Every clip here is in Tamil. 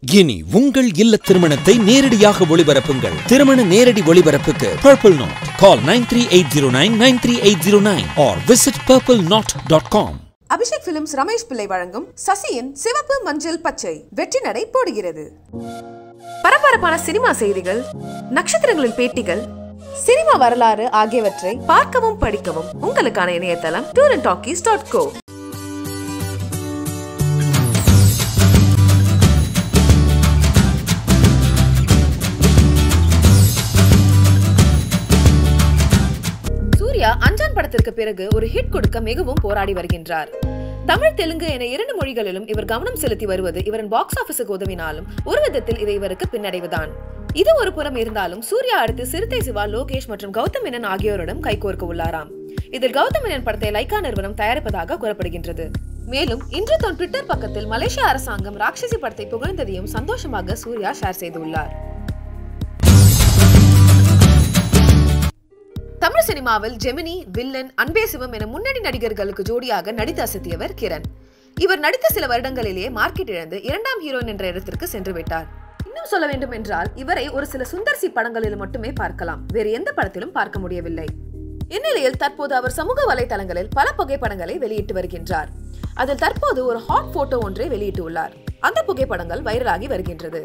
இனி உங்கள் இல்ல திருமணத்தை நேரடியாக ஒளிபரப்புங்கள் திருமண நேரடி ஒளிபரப்புக்கு purple knot call nine three eight zero nine nine three eight zero nine or visit purple knot dot com Abhishek films Ramesh Pillai வழங்கும் சசியின் சிவப்பு மஞ்சள் பச்சை வெற்றி நடை போடுகிறது பரபரப்பான சினிமா செய்திகள் நட்சத்திரங்களின் பேட்டிகள் சினிமா வரலாறு ஆகியவற்றை பார்க்கவும் படிக்கவும் உங்களுக்கான இணையதளம் tour and talkies dot co Suriya Anjaan படத்திற்கு பிறகு ஒரு ஹிட் கொடுக்க மிகவும் போராடி வருகின்றார் தமிழ் தெலுங்கு என இரண்டு மொழிகளிலும் இவர் கவனம் செலுத்தி வருவது இவரின் பாக்ஸ் ஆபீஸுக்கு உதவினாலும் ஒரு விதத்தில் இது இவருக்கு பின்னடைவுதான் இது ஒரு புறம் இருந்தாலும் சூர்யா அடுத்து சிறுத்தை சிவா லோகேஷ் மற்றும் கௌதம் மேனன் ஆகியோரிடம் கைகோர்க்க உள்ளாராம் இதில் கௌதம் மேனன் படத்தை லைகா நிறுவனம் தயாரிப்பதாக கூறப்படுகின்றது மேலும் இன்று தன் ட்விட்டர் பக்கத்தில் மலேசிய அரசாங்கம் ராட்சசி படத்தை புகழ்ந்ததையும் சந்தோஷமாக சூர்யா ஷேர் செய்துள்ளார் தமிழ் சினிமாவில் ஜெமினி வில்லன் அன்பே சிவம் என முன்னணி நடிகர்களுக்கு ஜோடியாக நடித்து அசத்தியவர் கிரண் இவர் நடித்த சில வருடங்களிலேயே மார்க்கெட் இழந்து இரண்டாம் ஹீரோயின் என்ற இடத்திற்கு சென்று விட்டார் இன்னும் சொல்ல வேண்டும் என்றால் இவரை ஒரு சில சுந்தர்சி படங்களில் மட்டுமே பார்க்கலாம் வேறு எந்த படத்திலும் பார்க்க முடியவில்லை இந்நிலையில் தற்போது அவர் சமூக வலைதளங்களில் பல புகைப்படங்களை வெளியிட்டு வருகின்றார் அதில் தற்போது ஒரு ஹாட் போட்டோ ஒன்றை வெளியிட்டுள்ளார் அந்த புகைப்படங்கள் வைரலாகி வருகின்றது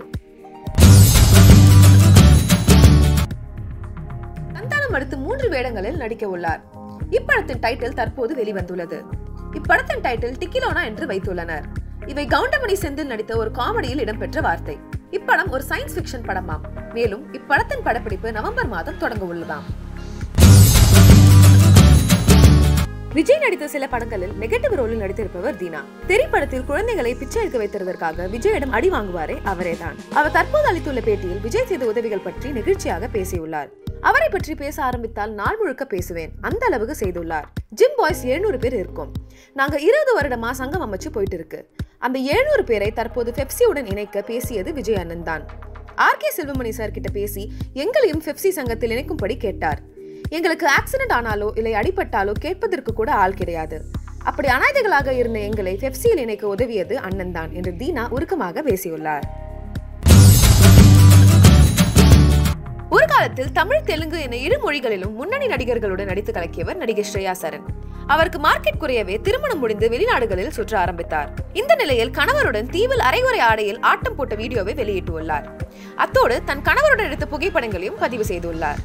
சந்தானம் அடுத்து மூன்று வேடங்களில் நடிக்க உள்ளார் இப்படத்தின் டைட்டில் தற்போது வெளிவந்துள்ளது இப்படத்தின் டைட்டில் டிக்கிலோனா என்று வைத்துள்ளனர் இவை கவுண்டமணி செந்தில் நடித்த ஒரு காமெடியில் இடம்பெற்ற வார்த்தை இப்படம் ஒரு சயின்ஸ் ஃபிக்ஷன் படமாம் மேலும் இப்படத்தின் படப்பிடிப்பு நவம்பர் மாதம் தொடங்க உள்ளதாம் விஜய் நடித்த சில படங்களில் நெகட்டிவ் ரோலில் நடித்திருப்பவர் தீனா திரைப்படத்தில் குழந்தைகளை பிச்சை எடுக்க வைத்திருந்ததற்காக விஜயிடம் அடி வாங்குவாரே அவரேதான் அவர் தற்போது அளித்துள்ள பேட்டியில் விஜய் செய்த உதவிகள் பற்றி நெகிழ்ச்சியாக பேசியுள்ளார் அவரை பற்றி பேச ஆரம்பித்தால் நாள் முழுக்க பேசுவேன் அந்த அளவுக்கு செய்துள்ளார் ஜிம் பாய்ஸ் எழுநூறு பேர் இருக்கும் நாங்க இருபது வருடமா சங்கம் அமைச்சு போயிட்டு இருக்கு அந்த எழுநூறு பேரை தற்போது பெப்சியுடன் இணைக்க பேசியது விஜய் அண்ணன் தான் ஆர் கே செல்வமணி சார் கிட்ட பேசி எங்களையும் பெப்சி சங்கத்தில் இணைக்கும்படி கேட்டார் எங்களுக்கு ஆக்சிடென்ட் ஆனாலோ இல்லை அடிபட்டாலோ கேட்பதற்கு கூட ஆள் கிடையாது அப்படி அனாதைகளாக இருந்த எங்களை பெப்சியில் இணைக்க உதவியது அண்ணன் தான் என்று தீனா உருக்கமாக பேசியுள்ளார் ஒரு காலத்தில் தமிழ் தெலுங்கு என இரு மொழிகளிலும் முன்னணி நடிகர்களுடன் நடித்து கலக்கியவர் நடிகை ஸ்ரேயா சரண் அவருக்கு மார்க்கெட் குறையவே திருமணம் முடிந்து வெளிநாடுகளில் சுற்ற ஆரம்பித்தார் இந்த நிலையில் கணவருடன் தீவில் அரைகுறை ஆடையில் ஆட்டம் போட்ட வீடியோவை வெளியிட்டுள்ளார் அத்தோடு தன் கணவருடன் எடுத்த புகைப்படங்களையும் பதிவு செய்துள்ளார்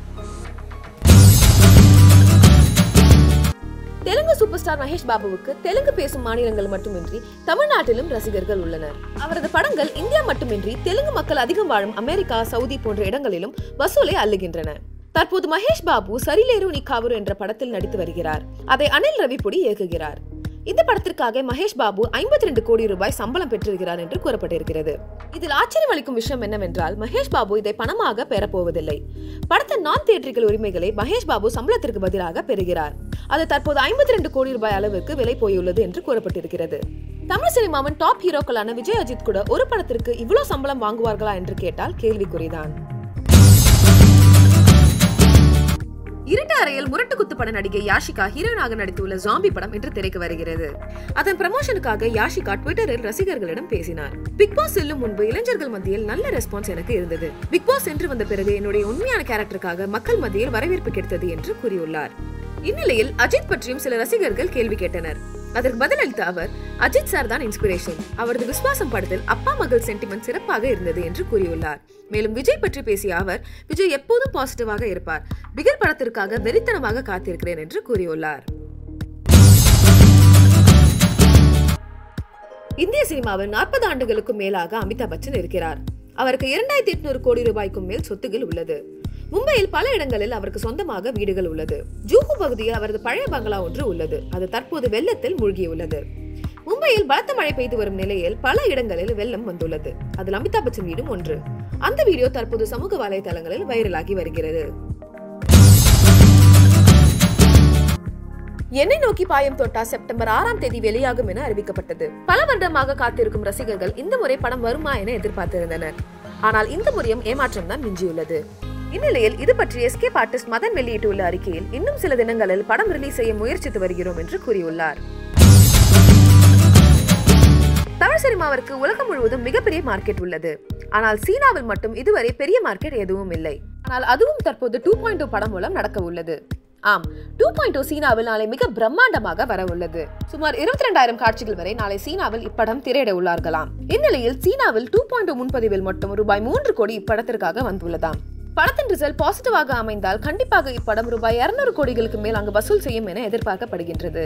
தெலுங்கு சூப்பர் ஸ்டார் மகேஷ் பாபுவுக்கு தெலுங்கு பேசும் மாநிலங்கள் மட்டுமின்றி தமிழ்நாட்டிலும் ரசிகர்கள் உள்ளனர் அவரது படங்கள் இந்தியா மட்டுமின்றி தெலுங்கு மக்கள் அதிகம் வாழும் அமெரிக்கா சவுதி போன்ற இடங்களிலும் வசூலை அள்ளுகின்றன தற்போது மகேஷ் பாபு சரிலேரு நிக்காவரு என்ற படத்தில் நடித்து வருகிறார் அதை அனில் ரவிபுடி இயக்குகிறார் இந்த படத்திற்காக மகேஷ் பாபு ஐம்பத்தி ரெண்டு கோடி ரூபாய் சம்பளம் பெற்றிருக்கிறார் என்று கூறப்பட்டிருக்கிறது இதில் ஆச்சரியம் அளிக்கும் விஷயம் என்னவென்றால் மகேஷ் பாபு இதை பணமாக பெறப்போவதில்லை படத்தின் நான் தியேட்டரிக்கல் உரிமைகளை மகேஷ் பாபு சம்பளத்திற்கு பதிலாக பெறுகிறார் அது தற்போது ஐம்பத்தி ரெண்டு கோடி ரூபாய் அளவுக்கு விலை போயுள்ளது என்று கூறப்பட்டிருக்கிறது தமிழ் சினிமாவின் டாப் ஹீரோக்களான விஜய் அஜித் கூட ஒரு படத்திற்கு இவ்வளவு சம்பளம் வாங்குவார்களா என்று கேட்டால் கேள்விக்குறிதான் இருட்டு அறையில் முரட்டு குத்து பட நடிகை யாஷிகா ஹீரோனாக நடித்துள்ள ஜாம்பி படம் இன்று திரைக்கு வருகிறது அதன் ப்ரமோஷனுக்காக யாஷிகா ட்விட்டரில் ரசிகர்களிடம் பேசினார் பிக் பாஸ் செல்லும் முன்பு இளைஞர்கள் மத்தியில் நல்ல ரெஸ்பான்ஸ் எனக்கு இருந்தது பிக் பாஸ் சென்று வந்த பிறகு என்னுடைய உண்மையான கேரக்டருக்காக மக்கள் மத்தியில் வரவேற்பு கிடைத்தது என்று கூறியுள்ளார் இந்நிலையில் அஜித் பற்றியும் சில ரசிகர்கள் கேள்வி கேட்டனர் அதற்கு பதிலளித்த அவர் அஜித் சார் தான் இன்ஸ்பிரேஷன் அவரது விஸ்வாசம் படத்தில் அப்பா மகள் சென்டிமெண்ட் சிறப்பாக இருந்தது என்று கூறியுள்ளார் மேலும் விஜய் பற்றி பேசிய அவர் விஜய் எப்போதும் பாசிட்டிவாக இருப்பார் பிகர் படத்திற்காக வெறித்தனமாக காத்திருக்கிறேன் என்று கூறியுள்ளார் இந்திய சினிமாவில் நாற்பது ஆண்டுகளுக்கும் மேலாக அமிதாப் பச்சன் இருக்கிறார் அவருக்கு இரண்டாயிரத்தி எட்நூறு கோடி ரூபாய்க்கும் மேல் சொத்துகள் உள்ளது மும்பையில் பல இடங்களில் அவருக்கு சொந்தமாக வீடுகள் உள்ளது ஜூஹு பகுதியில் அவரது பழைய பங்களா ஒன்று உள்ளது அது தற்போது வெள்ளத்தில் மூழ்கியுள்ளது மும்பையில் பலத்த மழை பெய்து வரும் நிலையில் பல இடங்களில் வெள்ளம் வந்துள்ளது அதில் அமிதாப் பச்சன் வீடும் ஒன்று அந்த வீடியோ தற்போது சமூக வலைதளங்களில் வைரலாகி வருகிறது என்னை நோக்கி பாயம் தொட்டா செப்டம்பர் ஆறாம் தேதி வெளியாகும் என அறிவிக்கப்பட்டது பல வருடமாக காத்திருக்கும் ரசிகர்கள் இந்த முறை படம் வருமா என எதிர்பார்த்திருந்தனர் ஆனால் இந்த முறையும் ஏமாற்றம் தான் மிஞ்சியுள்ளது இந்நிலையில் இது பற்றி எஸ்கே ஆர்டிஸ்ட் மதன் வெளியிட்டுள்ள அறிக்கையில் இன்னும் சில தினங்களில் படம் ரிலீஸ் செய்ய முயற்சித்து வருகிறோம் என்று கூறியுள்ளார் தமிழ் சினிமாவிற்கு உலகம் முழுவதும் மிகப்பெரிய மார்க்கெட் உள்ளது ஆனால் சீனாவில் மட்டும் இதுவரை பெரிய மார்க்கெட் எதுவும் இல்லை ஆனால் அதுவும் தற்போது டூ பாயிண்ட் டூ படம் மூலம் நடக்க உள்ளது ஆம் டூ பாயிண்ட் டூ சீனாவில் நாளை மிக பிரம்மாண்டமாக வர உள்ளது சுமார் இருபத்தி ரெண்டாயிரம் காட்சிகள் வரை நாளை சீனாவில் இப்படம் திரையிட உள்ளார்களாம் இந்நிலையில் சீனாவில் டூ பாயிண்ட் டூ முன்பதிவில் மட்டும் ரூபாய் மூன்று கோடி இப்படத்திற்காக வந்துள்ளதாம் படத்தின் ரிசல்ட் பாசிட்டிவாக அமைந்தால் கண்டிப்பாக இப்படம் ரூபாய் இருநூறு கோடிகளுக்கு மேல் அங்கு வசூல் செய்யும் என எதிர்பார்க்கப்படுகின்றது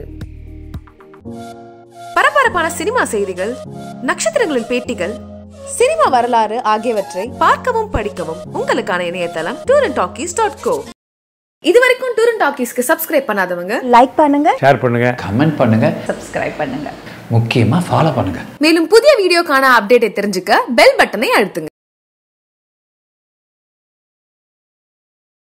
பரபரப்பான சினிமா செய்திகள் நட்சத்திரங்களின் பேட்டிகள் சினிமா வரலாறு ஆகியவற்றை பார்க்கவும் படிக்கவும் உங்களுக்கான இணையதளம் tour and talkies dot co இதுவரைக்கும் டூர் அண்ட் டாக்கீஸ்க்கு சப்ஸ்கிரைப் பண்ணாதவங்க லைக் பண்ணுங்க ஷேர் பண்ணுங்க கமெண்ட் பண்ணுங்க சப்ஸ்கிரைப் பண்ணுங்க முக்கியமா ஃபாலோ பண்ணுங்க மேலும் புதிய வீடியோக்கான அப்டேட்டை தெரிஞ்சுக்க பெல் பட்டனை அழுத்துங்க